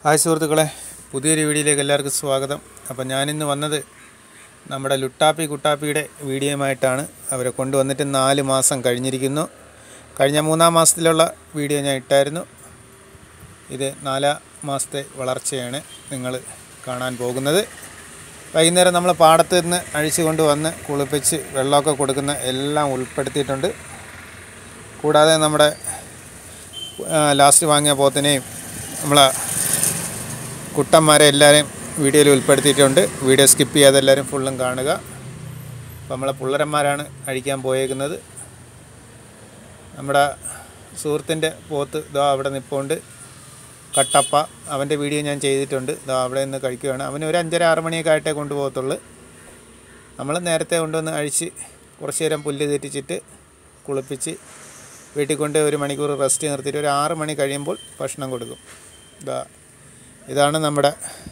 hi സുഹൃത്തുക്കളെ പുതിയൊരു വീഡിയോയിലേക്ക് എല്ലാവർക്കും സ്വാഗതം അപ്പം ഞാനിന്ന് വന്നത് നമ്മുടെ ലുട്ടാപ്പി കുട്ടാപ്പിയുടെ വീഡിയോയുമായിട്ടാണ് അവരെ കൊണ്ടുവന്നിട്ട് നാല് മാസം കഴിഞ്ഞിരിക്കുന്നു കഴിഞ്ഞ മൂന്നാം മാസത്തിലുള്ള വീഡിയോ ഞാൻ ഇട്ടായിരുന്നു ഇത് നാലാം മാസത്തെ വളർച്ചയാണ് നിങ്ങൾ കാണാൻ പോകുന്നത് വൈകുന്നേരം നമ്മൾ പാടത്ത് നിന്ന് അഴിച്ചു കൊണ്ട് വന്ന് കുളിപ്പിച്ച് വെള്ളമൊക്കെ കൊടുക്കുന്ന എല്ലാം ഉൾപ്പെടുത്തിയിട്ടുണ്ട് കൂടാതെ നമ്മുടെ ആ, ലാസ്റ്റ് വാങ്ങിയ പോത്തിനെയും നമ്മളെ കുട്ടന്മാരെ എല്ലാവരെയും വീഡിയോയിൽ ഉൾപ്പെടുത്തിയിട്ടുണ്ട് വീഡിയോ സ്കിപ്പ് ചെയ്യാതെ എല്ലാവരും ഫുള്ളും കാണുക അപ്പോൾ നമ്മളെ പുള്ളരന്മാരാണ് അഴിക്കാൻ പോയേക്കുന്നത് നമ്മുടെ സുഹൃത്തിൻ്റെ പോത്ത് ഇതാ അവിടെ നിൽപ്പുണ്ട് കട്ടപ്പ അവൻ്റെ വീഡിയോ ഞാൻ ചെയ്തിട്ടുണ്ട് ഇതാ അവിടെ നിന്ന് കഴിക്കുകയാണ് അവന് ഒരു അഞ്ചര ആറ് മണിയൊക്കെ ആയിട്ടേ കൊണ്ടുപോകത്തുള്ളൂ നമ്മൾ നേരത്തെ കൊണ്ടുവന്ന് അഴിച്ച് കുറച്ച് നേരം പുല്ല് തെറ്റിച്ചിട്ട് കുളിപ്പിച്ച് വീട്ടിൽ കൊണ്ട് ഒരു മണിക്കൂർ റെസ്റ്റ് നിർത്തിയിട്ട് ഒരു ആറ് മണി കഴിയുമ്പോൾ ഭക്ഷണം കൊടുക്കും ഇതാ ഇതാണ് നമ്മുടെ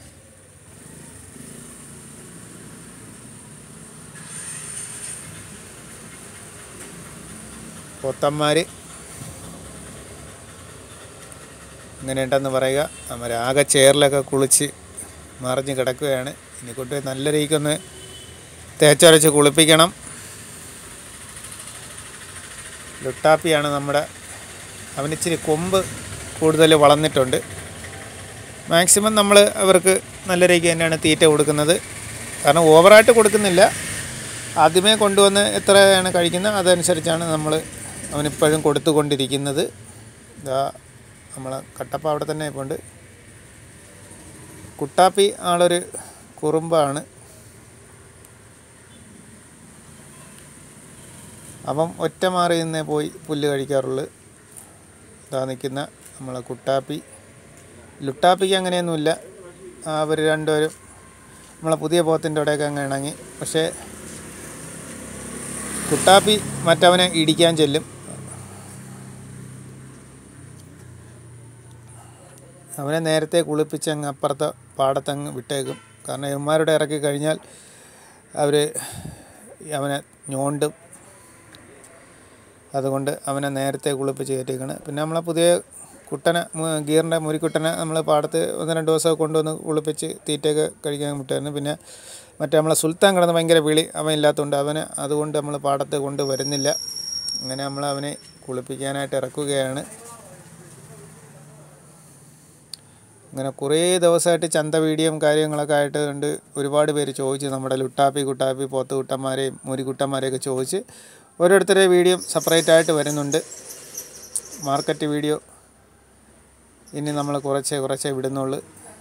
പോത്തന്മാർ ഇങ്ങനെയുണ്ടെന്ന് പറയുക അവർ ആകെ ചെയറിലൊക്കെ കുളിച്ച് മറിഞ്ഞ് കിടക്കുകയാണ് ഇനി കൊണ്ട് നല്ല രീതിക്കൊന്ന് തേച്ചരച്ച് കുളിപ്പിക്കണം ലുട്ടാപ്പിയാണ് നമ്മുടെ അവനിച്ചിരി കൊമ്പ് കൂടുതൽ വളർന്നിട്ടുണ്ട് മാക്സിമം നമ്മൾ അവർക്ക് നല്ല രീതിക്ക് തന്നെയാണ് തീറ്റ കൊടുക്കുന്നത് കാരണം ഓവറായിട്ട് കൊടുക്കുന്നില്ല ആദ്യമേ കൊണ്ടുവന്ന് എത്രയാണ് കഴിക്കുന്നത് അതനുസരിച്ചാണ് നമ്മൾ അവനിപ്പോഴും കൊടുത്തുകൊണ്ടിരിക്കുന്നത് ഇതാ നമ്മളെ കട്ടപ്പ അവിടെ തന്നെ ഇപ്പോണ്ട് കുട്ടാപ്പി ആളൊരു കുറുമ്പാണ് അവൻ ഒറ്റ മാറി നിന്നേ പോയി പുല്ല് കഴിക്കാറുള്ളു ഇതാ നിൽക്കുന്ന നമ്മളെ കുട്ടാപ്പി ലുട്ടാപ്പിക്ക് അങ്ങനെയൊന്നുമില്ല അവർ രണ്ടുപേരും നമ്മളെ പുതിയ പോത്തിൻ്റെ അവിടെയൊക്കെ അങ്ങ് ഇണങ്ങി പക്ഷേ കുട്ടാപ്പി മറ്റവനെ ഇടിക്കാൻ ചെല്ലും അവനെ നേരത്തെ കുളിപ്പിച്ച് അങ്ങ് അപ്പുറത്തെ പാടത്തങ്ങ് വിട്ടേക്കും കാരണം ഇവന്മാരുടെ ഇറക്കി കഴിഞ്ഞാൽ അവർ അവനെ ഞോണ്ടും അതുകൊണ്ട് അവനെ നേരത്തെ കുളിപ്പിച്ച് കയറ്റിയേക്കാണ് പിന്നെ നമ്മളെ പുതിയ കുട്ടനെ മു- ഗീറിൻ്റെ മുരിക്കുട്ടനെ നമ്മൾ പാടത്ത് ഒന്ന് രണ്ട് ദിവസമൊക്കെ കൊണ്ടുവന്ന് കുളിപ്പിച്ച് തീറ്റയൊക്കെ കഴിക്കാൻ വിട്ടായിരുന്നു പിന്നെ മറ്റേ നമ്മളെ സുൽത്താൻ കിടന്ന് ഭയങ്കര വിളി അവൻ ഇല്ലാത്തതുകൊണ്ട് അവന് അതുകൊണ്ട് നമ്മൾ പാടത്ത് കൊണ്ട് വരുന്നില്ല അങ്ങനെ നമ്മൾ അവനെ കുളിപ്പിക്കാനായിട്ട് ഇറക്കുകയാണ് അങ്ങനെ കുറേ ദിവസമായിട്ട് ചന്ത വീഡിയോയും കാര്യങ്ങളൊക്കെ ആയിട്ട് ഉണ്ട് ഒരുപാട് പേര് ചോദിച്ചു നമ്മുടെ ലുട്ടാപ്പി കുട്ടാപ്പി പോത്ത് കുട്ടന്മാരെയും മുരിക്കുട്ടന്മാരെയൊക്കെ ചോദിച്ച് ഓരോരുത്തരുടെ വീഡിയോ സെപ്പറേറ്റ് ആയിട്ട് വരുന്നുണ്ട് മാർക്കറ്റ് വീഡിയോ ഇനി നമ്മൾ കുറച്ചേ കുറച്ചേ വിടുന്നുള്ളൂ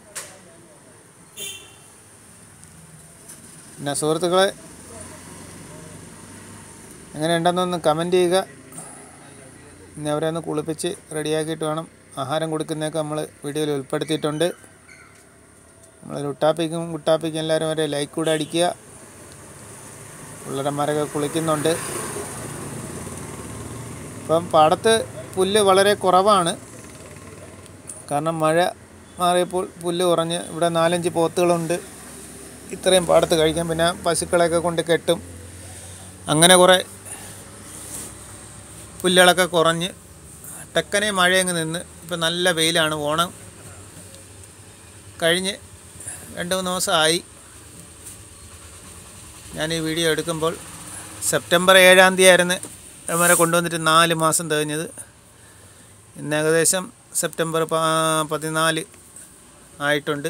പിന്നെ സുഹൃത്തുക്കളെ എങ്ങനെയുണ്ടെന്നൊന്ന് കമൻറ്റ് ചെയ്യുക ഇനി അവരെ ഒന്ന് കുളിപ്പിച്ച് റെഡിയാക്കിയിട്ട് വേണം ആഹാരം കൊടുക്കുന്നതൊക്കെ നമ്മൾ വീഡിയോയിൽ ഉൾപ്പെടുത്തിയിട്ടുണ്ട് നമ്മൾ ലുട്ടാപ്പിക്കും കുട്ടാപ്പിക്കും എല്ലാവരും വരെ ലൈക്ക് കൂടെ അടിക്കുക പിള്ളേരന്മാരൊക്കെ കുളിക്കുന്നുണ്ട് ഇപ്പം പാടത്ത് പുല്ല് വളരെ കുറവാണ് കാരണം മഴ മാറിയപ്പോൾ പുല്ല് കുറഞ്ഞ് ഇവിടെ നാലഞ്ച് പോത്തുകളുണ്ട് ഇത്രയും പാടത്ത് കഴിക്കാൻ പിന്നെ പശുക്കളെയൊക്കെ കൊണ്ട് കെട്ടും അങ്ങനെ കുറേ പുല്ലുകളൊക്കെ കുറഞ്ഞ് തെക്കനെ മഴയങ്ങ് നിന്ന് ഇപ്പം നല്ല വെയിലാണ് ഓണം കഴിഞ്ഞ് രണ്ട് മൂന്ന് ദിവസമായി ഞാൻ ഈ വീഡിയോ എടുക്കുമ്പോൾ സെപ്റ്റംബർ ഏഴാം തീയതി ആയിരുന്നു അവരെ കൊണ്ടുവന്നിട്ട് നാല് മാസം തികഞ്ഞത് ഇന്ന് ഏകദേശം സെപ്റ്റംബർ പ- പതിനാല് ആയിട്ടുണ്ട്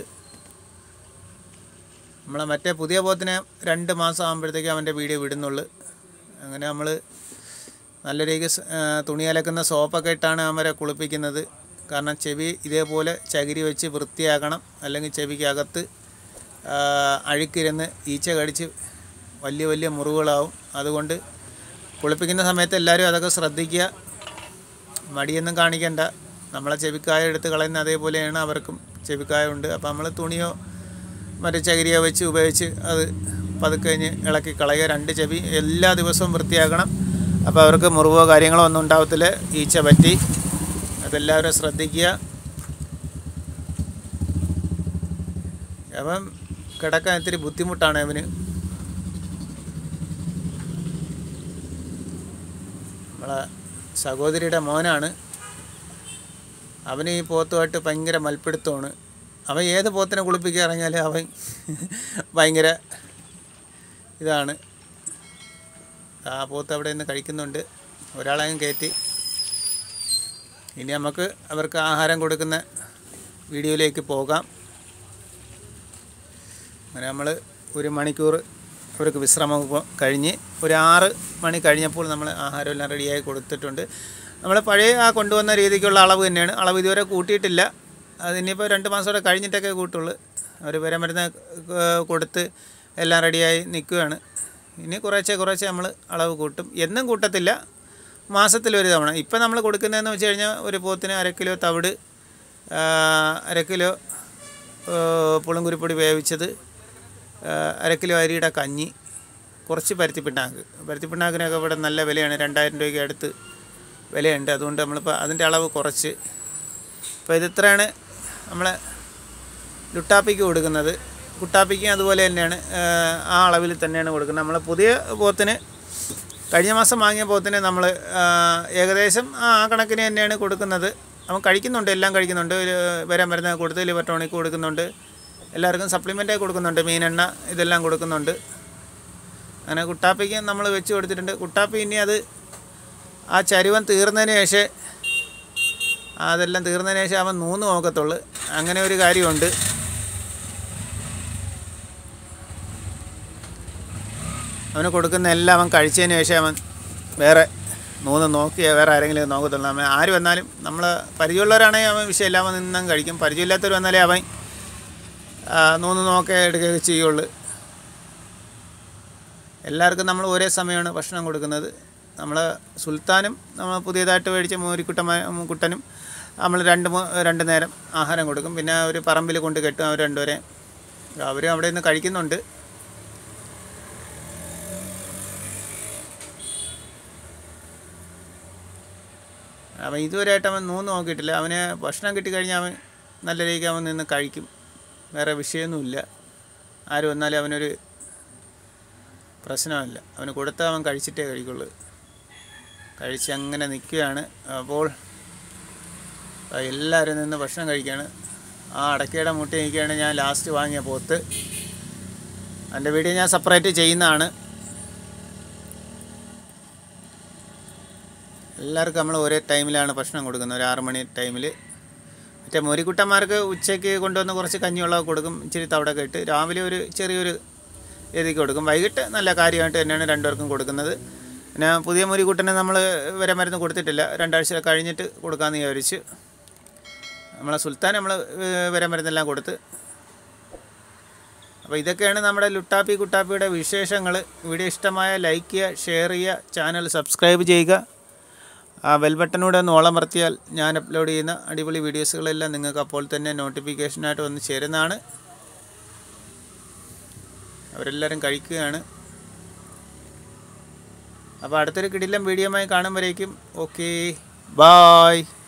നമ്മളെ മറ്റേ പുതിയ പോത്തിനെ രണ്ട് മാസം ആകുമ്പോഴത്തേക്ക് അവൻ്റെ വീഡിയോ വിടുന്നുള്ളൂ അങ്ങനെ നമ്മൾ നല്ല രീതിക്ക് സ്- ആ, തുണി അലക്കുന്ന സോപ്പൊക്കെ ഇട്ടാണ് അവരെ കുളിപ്പിക്കുന്നത് കാരണം ചെവി ഇതേപോലെ ചകിരി വെച്ച് വൃത്തിയാക്കണം അല്ലെങ്കിൽ ചെവിക്കകത്ത് ആ, അഴുക്കിരുന്ന് ഈച്ച കടിച്ച് വലിയ വലിയ മുറിവുകളാവും അതുകൊണ്ട് കുളിപ്പിക്കുന്ന സമയത്ത് എല്ലാവരും അതൊക്കെ ശ്രദ്ധിക്കുക മടിയൊന്നും കാണിക്കണ്ട നമ്മളെ ചെവിക്കായ എടുത്ത് കളയുന്ന അതേപോലെയാണ് അവർക്കും ചെവിക്കായ ഉണ്ട് അപ്പോൾ നമ്മൾ തുണിയോ മറ്റു ചകിരിയോ വെച്ച് ഉപയോഗിച്ച് അത് പതുക്കെ കഴിഞ്ഞ് ഇളക്കി കളയുക രണ്ട് ചെവി എല്ലാ ദിവസവും വൃത്തിയാക്കണം അപ്പോൾ അവർക്ക് മുറിവോ കാര്യങ്ങളോ ഒന്നും ഉണ്ടാവത്തില്ല ഈച്ച പറ്റി അതെല്ലാവരും ശ്രദ്ധിക്കുക അവൻ കിടക്കാൻ ഇത്തിരി ബുദ്ധിമുട്ടാണ് അവന് നമ്മളെ സഹോദരിയുടെ മോനാണ് അവന് ഈ പോത്തുമായിട്ട് ഭയങ്കര മൽപ്പിടുത്തമാണ് അവൻ ഏത് പോത്തിനെ കുളിപ്പിക്കാൻ ഇറങ്ങിയാലും അവൻ ഭയങ്കര ഇതാണ് ആ പോത്ത് അവിടെ നിന്ന് കഴിക്കുന്നുണ്ട് ഒരാളെയും കയറ്റി ഇനി നമുക്ക് അവർക്ക് ആഹാരം കൊടുക്കുന്ന വീഡിയോയിലേക്ക് പോകാം അങ്ങനെ നമ്മൾ ഒരു മണിക്കൂർ അവർക്ക് വിശ്രമം കൊ- കഴിഞ്ഞ് ഒരു ആറ് മണി കഴിഞ്ഞപ്പോൾ നമ്മൾ ആഹാരം എല്ലാം റെഡിയായി കൊടുത്തിട്ടുണ്ട് നമ്മൾ പഴയ ആ കൊണ്ടുവന്ന രീതിക്കുള്ള അളവ് തന്നെയാണ് അളവ് ഇതുവരെ കൂട്ടിയിട്ടില്ല അതിനിപ്പോൾ രണ്ട് മാസം കൂടെ കഴിഞ്ഞിട്ടൊക്കെ കൂട്ടുള്ളൂ അവർ വരെ മരുന്ന് ഏഹ് കൊടുത്ത് എല്ലാം റെഡിയായി നിൽക്കുകയാണ് ഇനി കുറേശ്ശെ കുറേശ്ശെ നമ്മൾ അളവ് കൂട്ടും എന്നും കൂട്ടത്തില്ല മാസത്തിലൊരു തവണ ഇപ്പം നമ്മൾ കൊടുക്കുന്നതെന്ന് വെച്ച് കഴിഞ്ഞാൽ ഒരു പോത്തിന് അര കിലോ തവിട് ആ, അര കിലോ ഏഹ് പുളുങ്കുരിപ്പൊടി വേവിച്ചത് ആ, അര കിലോ അരിയുടെ കഞ്ഞി കുറച്ച് പരുത്തിപ്പിണ്ണാക്ക് പരുത്തിപ്പിണ്ണാക്കിനൊക്കെ ഇവിടെ നല്ല വിലയാണ് രണ്ടായിരം രൂപയ്ക്ക് അടുത്ത് വിലയുണ്ട് അതുകൊണ്ട് നമ്മളിപ്പോൾ അതിൻ്റെ അളവ് കുറച്ച് ഇപ്പോൾ ഇതിത്രയാണ് നമ്മളെ ലുട്ടാപ്പിക്ക് കൊടുക്കുന്നത് കുട്ടാപ്പിക്കും അതുപോലെ തന്നെയാണ് ആ, ആ അളവിൽ തന്നെയാണ് കൊടുക്കുന്നത് നമ്മൾ പുതിയ പോത്തിന് കഴിഞ്ഞ മാസം വാങ്ങിയ പോത്തിന് നമ്മൾ ഏകദേശം ആ ആ കണക്കിന് തന്നെയാണ് കൊടുക്കുന്നത് അവൻ കഴിക്കുന്നുണ്ട് എല്ലാം കഴിക്കുന്നുണ്ട് ഒരു വരാൻ മരുന്ന് കൊടുത്ത് ലിവർ ടോണിക് കൊടുക്കുന്നുണ്ട് എല്ലാവർക്കും സപ്ലിമെൻ്റായി കൊടുക്കുന്നുണ്ട് മീനെണ്ണ ഇതെല്ലാം കൊടുക്കുന്നുണ്ട് അങ്ങനെ കുട്ടാപ്പിക്ക് നമ്മൾ വെച്ച് കൊടുത്തിട്ടുണ്ട് കുട്ടാപ്പി ഇനി അത് ആ ചരുവൻ തീർന്നതിന് ശേഷം അതെല്ലാം തീർന്നതിന് ശേഷം അവൻ നൂന്ന് നോക്കത്തുള്ളു അങ്ങനെ ഒരു കാര്യമുണ്ട് അവന് കൊടുക്കുന്ന എല്ലാം അവൻ കഴിച്ചതിന് ശേഷം അവൻ വേറെ മൂന്ന് നോക്കിയ വേറെ ആരെങ്കിലും നോക്കത്തുള്ളൂ അവൻ ആര് വന്നാലും നമ്മൾ പരിചയമുള്ളവരാണെങ്കിൽ അവൻ വിഷയമില്ല അവൻ നിന്നും കഴിക്കും പരിചയമില്ലാത്തവർ വന്നാലേ അവൻ ആ, നൂന്ന് നോക്കുക എടുക്കുകയൊക്കെ ചെയ്യുള്ളൂ എല്ലാവർക്കും നമ്മൾ ഒരേ സമയമാണ് ഭക്ഷണം കൊടുക്കുന്നത് നമ്മൾ സുൽത്താനും നമ്മൾ പുതിയതായിട്ട് മേടിച്ച മോരിക്കുട്ട കുട്ടനും നമ്മൾ രണ്ട് മൂ- രണ്ട് നേരം ആഹാരം കൊടുക്കും പിന്നെ ഒരു പറമ്പിൽ കൊണ്ട് കെട്ടും അവർ രണ്ടുപേരെ അവരും അവിടെ നിന്ന് കഴിക്കുന്നുണ്ട് അവൻ ഇതുവരെയായിട്ട് അവൻ നൂന്ന് നോക്കിയിട്ടില്ല അവന് ഭക്ഷണം കിട്ടിക്കഴിഞ്ഞാൽ അവൻ നല്ല രീതിക്ക് അവൻ നിന്ന് കഴിക്കും വേറെ വിഷയമൊന്നുമില്ല ആര് വന്നാലും അവനൊരു പ്രശ്നമല്ല അവന് കൊടുത്താൽ അവൻ കഴിച്ചിട്ടേ കഴിക്കുള്ളൂ കഴിച്ച് അങ്ങനെ നിൽക്കുകയാണ് അപ്പോൾ ആ എല്ലാവരും നിന്ന് ഭക്ഷണം കഴിക്കുകയാണ് ആ അടക്കയുടെ മുട്ട നിൽക്കുകയാണ് ഞാൻ ലാസ്റ്റ് വാങ്ങിയ പോത്ത് അതിൻ്റെ വീഡിയോ ഞാൻ സെപ്പറേറ്റ് ചെയ്യുന്നതാണ് എല്ലാവർക്കും നമ്മൾ ഒരേ ടൈമിലാണ് ഭക്ഷണം കൊടുക്കുന്നത് ഒരു ആറ് മണി ടൈമിൽ മറ്റേ മോരിക്കുട്ടന്മാർക്ക് ഉച്ചയ്ക്ക് കൊണ്ടുവന്ന് കുറച്ച് കഞ്ഞിവെള്ളമൊക്കെ കൊടുക്കും ഇച്ചിരി തവിടൊക്കെ ഇട്ട് രാവിലെ ഒരു ചെറിയൊരു രീതിക്ക് കൊടുക്കും വൈകിട്ട് നല്ല കാര്യമായിട്ട് തന്നെയാണ് രണ്ടുപേർക്കും കൊടുക്കുന്നത് പിന്നെ പുതിയ മുരിക്കുട്ടനെ നമ്മൾ വരെ മരുന്ന് കൊടുത്തിട്ടില്ല രണ്ടാഴ്ച കഴിഞ്ഞിട്ട് കൊടുക്കാമെന്ന് വിചാരിച്ച് നമ്മളെ സുൽത്താൻ നമ്മൾ വരെ മരുന്നെല്ലാം കൊടുത്ത് അപ്പോൾ ഇതൊക്കെയാണ് നമ്മുടെ ലുട്ടാപ്പി കുട്ടാപ്പിയുടെ വിശേഷങ്ങൾ വീഡിയോ ഇഷ്ടമായ ലൈക്ക് ചെയ്യുക ഷെയർ ചെയ്യുക ചാനൽ സബ്സ്ക്രൈബ് ചെയ്യുക ആ ബെൽ ബട്ടനൂടെ ഒന്ന് ഓളമർത്തിയാൽ ഞാൻ അപ്ലോഡ് ചെയ്യുന്ന അടിപൊളി വീഡിയോസുകളെല്ലാം നിങ്ങൾക്ക് അപ്പോൾ തന്നെ നോട്ടിഫിക്കേഷനായിട്ട് വന്ന് ചേരുന്നതാണ് അവരെല്ലാവരും കഴിക്കുകയാണ് അപ്പോൾ അടുത്തൊരു കിടിലം വീഡിയോമായി കാണുമ്പോഴേക്കും ഓക്കെ ബായ്